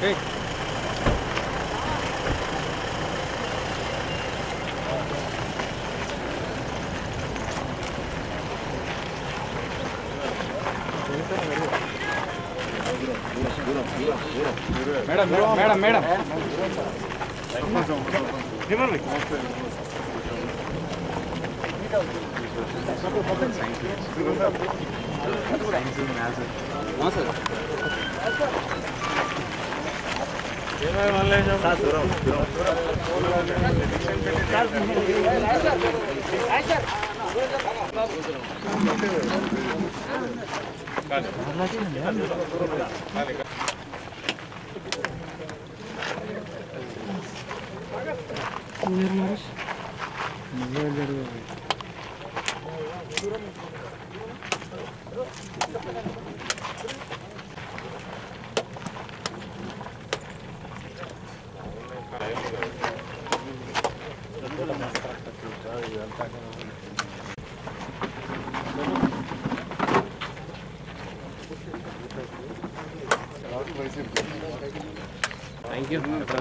Madam madam madam thank you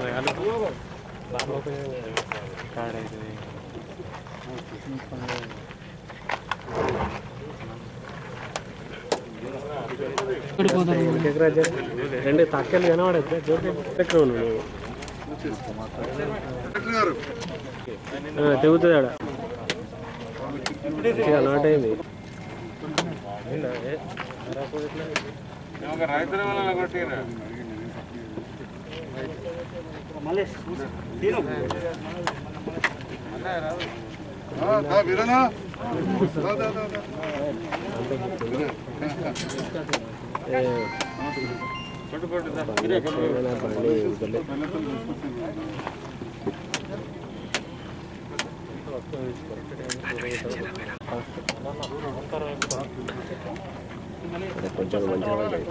రెండు తక్కలు కనబడద్దు ఎక్కడ ఉన్నావు తెగుతుంది ఆడ నాట్ అయింది బండి వదిలే. కొంచెం మంచిగా పడ్డాయి.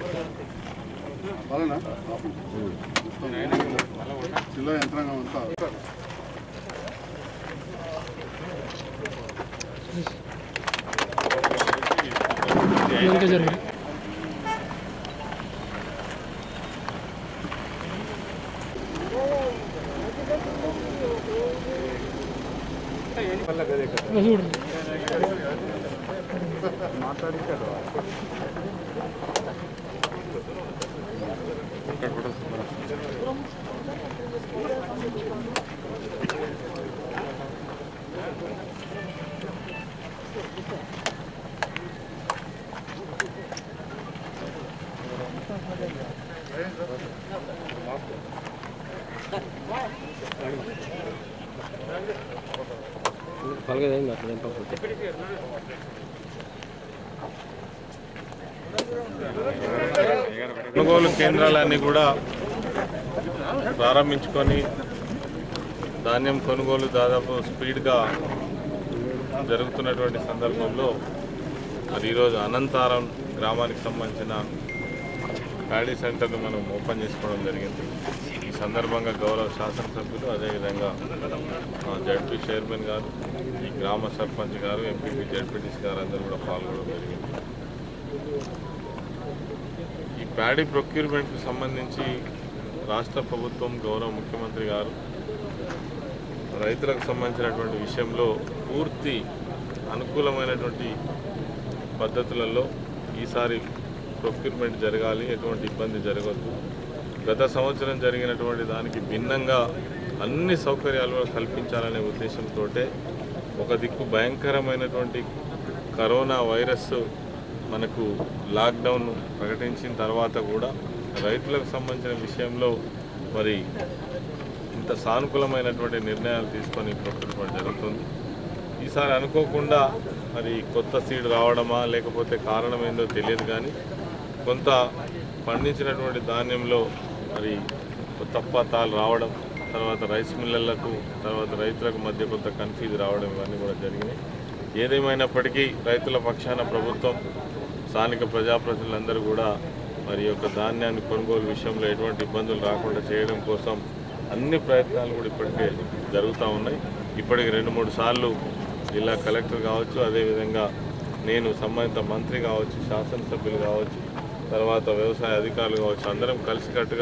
జిల్లా యంత్రాంగం అంతా పలకదేంది అట్లా దింపకపోతే కొనుగోలు కేంద్రాలన్నీ కూడా ప్రారంభించుకొని ధాన్యం కొనుగోలు దాదాపు స్పీడ్గా జరుగుతున్నటువంటి సందర్భంలో మరి ఈరోజు అనంతారం గ్రామానికి సంబంధించిన ప్యాడీ సెంటర్ను మనం ఓపెన్ చేసుకోవడం జరిగింది ఈ సందర్భంగా గౌరవ శాసనసభ్యులు అదేవిధంగా ఆ, జడ్పీ చైర్మన్ గారు ఈ గ్రామ సర్పంచ్ గారు ఎంపీపీ జడ్పీటీసీ గారు అందరూ కూడా పాల్గొనడం జరిగింది ఈ ప్యాడీ ప్రొక్యూర్మెంట్కి సంబంధించి రాష్ట్ర ప్రభుత్వం గౌరవ ముఖ్యమంత్రి గారు రైతులకు సంబంధించినటువంటి విషయంలో పూర్తి అనుకూలమైనటువంటి పద్ధతులలో ఈసారి ప్రొక్యూర్మెంట్ జరగాలి ఎటువంటి ఇబ్బంది జరగద్దు గత సంవత్సరం జరిగినటువంటి దానికి భిన్నంగా అన్ని సౌకర్యాలు కూడా కల్పించాలనే ఉద్దేశంతో ఒక దిక్కు భయంకరమైనటువంటి కరోనా వైరస్ మనకు లాక్డౌన్ ప్రకటించిన తర్వాత కూడా రైతులకు సంబంధించిన విషయంలో మరి ఇంత సానుకూలమైనటువంటి నిర్ణయాలు తీసుకొని ప్రొక్యూర్మెంట్ జరుగుతుంది ఈసారి అనుకోకుండా మరి కొత్త సీడ్ రావడమా లేకపోతే కారణం ఏందో తెలియదు కానీ కొంత పండించినటువంటి ధాన్యంలో మరి తప్పతాలు రావడం తర్వాత రైస్ మిల్లర్లకు తర్వాత రైతులకు మధ్య కొంత కన్ఫ్యూజ్ రావడం ఇవన్నీ కూడా జరిగినాయి ఏదేమైనప్పటికీ రైతుల పక్షాన ప్రభుత్వం స్థానిక ప్రజాప్రతినిధులందరూ కూడా మరి యొక్క ధాన్యాన్ని కొనుగోలు విషయంలో ఎటువంటి ఇబ్బందులు రాకుండా చేయడం కోసం అన్ని ప్రయత్నాలు కూడా ఇప్పటికే జరుగుతూ ఉన్నాయి ఇప్పటికి రెండు మూడు సార్లు జిల్లా కలెక్టర్ కావచ్చు అదేవిధంగా నేను సంబంధిత మంత్రి కావచ్చు శాసనసభ్యులు కావచ్చు తర్వాత వ్యవసాయ అధికారులు కావచ్చు అందరం కలిసికట్టుగా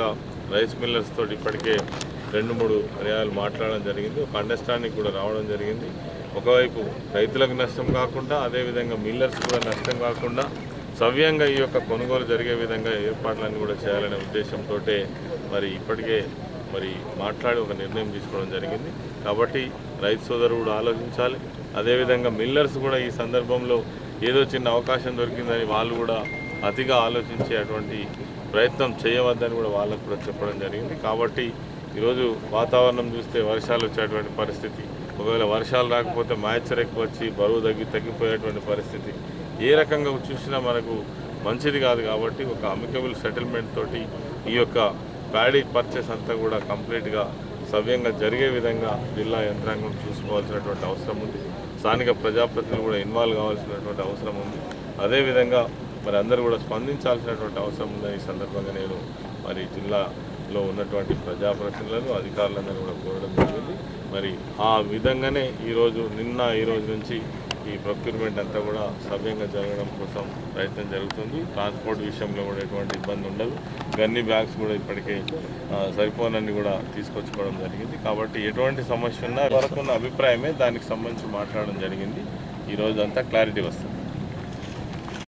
రైస్ మిల్లర్స్ తోటి ఇప్పటికే రెండు మూడు పర్యాలు మాట్లాడడం జరిగింది ఒక అండర్స్టాండింగ్ కూడా రావడం జరిగింది ఒకవైపు రైతులకు నష్టం కాకుండా అదేవిధంగా మిల్లర్స్ కూడా నష్టం కాకుండా సవ్యంగా ఈ యొక్క కొనుగోలు జరిగే విధంగా ఏర్పాట్లన్నీ కూడా చేయాలనే ఉద్దేశంతో మరి ఇప్పటికే మరి మాట్లాడి ఒక నిర్ణయం తీసుకోవడం జరిగింది కాబట్టి రైతు సోదరుడు కూడా ఆలోచించాలి అదేవిధంగా మిల్లర్స్ కూడా ఈ సందర్భంలో ఏదో చిన్న అవకాశం దొరికిందని వాళ్ళు కూడా అతిగా ఆలోచించే అటువంటి ప్రయత్నం చేయవద్దని కూడా వాళ్ళకు కూడా చెప్పడం జరిగింది కాబట్టి ఈరోజు వాతావరణం చూస్తే వర్షాలు వచ్చేటువంటి పరిస్థితి ఒకవేళ వర్షాలు రాకపోతే మాయిశ్చర్ ఎక్కువ వచ్చి బరువు తగ్గి తగ్గిపోయేటువంటి పరిస్థితి ఏ రకంగా చూసినా మనకు మంచిది కాదు కాబట్టి ఒక అమికబుల్ సెటిల్మెంట్ తోటి ఈ యొక్క ప్యాడీ పర్చేస్ అంతా కూడా కంప్లీట్గా సవ్యంగా జరిగే విధంగా జిల్లా యంత్రాంగం చూసుకోవాల్సినటువంటి అవసరం ఉంది స్థానిక ప్రజాప్రతినిధులు కూడా ఇన్వాల్వ్ కావాల్సినటువంటి అవసరం ఉంది అదేవిధంగా మరి అందరూ కూడా స్పందించాల్సినటువంటి అవసరం ఉందని ఈ సందర్భంగా నేను మరి జిల్లాలో ఉన్నటువంటి ప్రజాప్రతినిధులను అధికారులందరూ కూడా కోరడం జరిగింది మరి ఆ విధంగానే ఈరోజు నిన్న ఈ రోజు నుంచి ఈ ప్రొక్యూర్మెంట్ అంతా కూడా సవ్యంగా జరగడం కోసం ప్రయత్నం జరుగుతుంది ట్రాన్స్పోర్ట్ విషయంలో కూడా ఎటువంటి ఇబ్బంది ఉండదు గన్ని బ్యాగ్స్ కూడా ఇప్పటికే ఆ, సరిపోనన్ని కూడా తీసుకొచ్చుకోవడం జరిగింది కాబట్టి ఎటువంటి సమస్య ఉన్నా వరకున్న అభిప్రాయమే దానికి సంబంధించి మాట్లాడడం జరిగింది ఈరోజు అంతా క్లారిటీ వస్తుంది